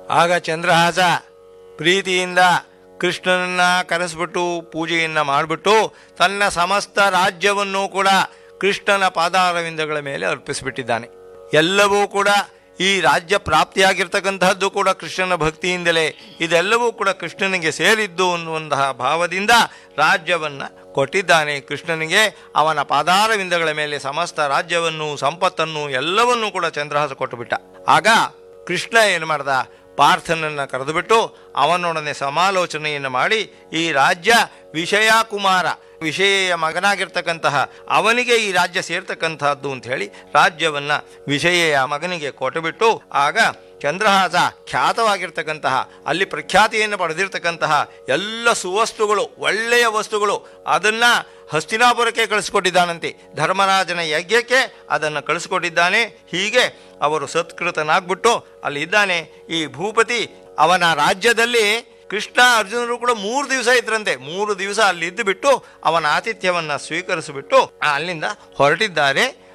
ಆಗ ಚಂದ್ರಹಾಸ ಪ್ರೀತಿಯಿಂದ ಕೃಷ್ಣನನ್ನ ಕರೆಸ್ಬಿಟ್ಟು ಪೂಜೆಯನ್ನ ಮಾಡಿಬಿಟ್ಟು ತನ್ನ ಸಮಸ್ತ ರಾಜ್ಯವನ್ನು ಕೂಡ ಕೃಷ್ಣನ ಪಾದಾರವಿಂದಗಳ ಮೇಲೆ ಅರ್ಪಿಸಿಬಿಟ್ಟಿದ್ದಾನೆ ಎಲ್ಲವೂ ಕೂಡ ಈ ರಾಜ್ಯ ಪ್ರಾಪ್ತಿಯಾಗಿರ್ತಕ್ಕಂತಹದ್ದು ಕೂಡ ಕೃಷ್ಣನ ಭಕ್ತಿಯಿಂದಲೇ ಇದೆಲ್ಲವೂ ಕೂಡ ಕೃಷ್ಣನಿಗೆ ಸೇರಿದ್ದು ಅನ್ನುವಂತಹ ಭಾವದಿಂದ ರಾಜ್ಯವನ್ನ ಕೊಟ್ಟಿದ್ದಾನೆ ಕೃಷ್ಣನಿಗೆ ಅವನ ಪಾದಾರವಿಂದಗಳ ಮೇಲೆ ಸಮಸ್ತ ರಾಜ್ಯವನ್ನು ಸಂಪತ್ತನ್ನು ಎಲ್ಲವನ್ನೂ ಕೂಡ ಚಂದ್ರಹಾಸ ಕೊಟ್ಟುಬಿಟ್ಟ ಆಗ ಕೃಷ್ಣ ಏನು ಮಾಡ್ದ ಪಾರ್ಥನನ್ನ ಕರೆದುಬಿಟ್ಟು ಅವನೊಡನೆ ಸಮಾಲೋಚನೆಯನ್ನು ಮಾಡಿ ಈ ರಾಜ್ಯ ವಿಷಯ ಕುಮಾರ ವಿಷಯ ಮಗನಾಗಿರ್ತಕ್ಕಂತಹ ಅವನಿಗೆ ಈ ರಾಜ್ಯ ಸೇರ್ತಕ್ಕಂತಹದ್ದು ಅಂತ ಹೇಳಿ ರಾಜ್ಯವನ್ನ ವಿಷಯ ಮಗನಿಗೆ ಕೊಟ್ಟುಬಿಟ್ಟು ಆಗ ಚಂದ್ರಹಾಸ ಖ್ಯಾತವಾಗಿರ್ತಕ್ಕಂತಹ ಅಲ್ಲಿ ಪ್ರಖ್ಯಾತಿಯನ್ನು ಪಡೆದಿರ್ತಕ್ಕಂತಹ ಎಲ್ಲ ಸುವಸ್ತುಗಳು ಒಳ್ಳೆಯ ವಸ್ತುಗಳು ಅದನ್ನ ಹಸ್ತಿನಾಪುರಕ್ಕೆ ಕಳಿಸ್ಕೊಟ್ಟಿದ್ದಾನಂತೆ ಧರ್ಮರಾಜನ ಯಜ್ಞಕ್ಕೆ ಅದನ್ನು ಕಳಿಸ್ಕೊಟ್ಟಿದ್ದಾನೆ ಹೀಗೆ ಅವರು ಸತ್ಕೃತನಾಗ್ಬಿಟ್ಟು ಅಲ್ಲಿ ಇದ್ದಾನೆ ಈ ಭೂಪತಿ ಅವನ ರಾಜ್ಯದಲ್ಲಿ ಕೃಷ್ಣ ಅರ್ಜುನರು ಕೂಡ ಮೂರು ದಿವಸ ಇದ್ರಂತೆ ಮೂರು ದಿವಸ ಅಲ್ಲಿ ಇದ್ದು ಬಿಟ್ಟು ಅವನ ಆತಿಥ್ಯವನ್ನ ಸ್ವೀಕರಿಸಿಬಿಟ್ಟು ಅಲ್ಲಿಂದ ಹೊರಟಿದ್ದಾರೆ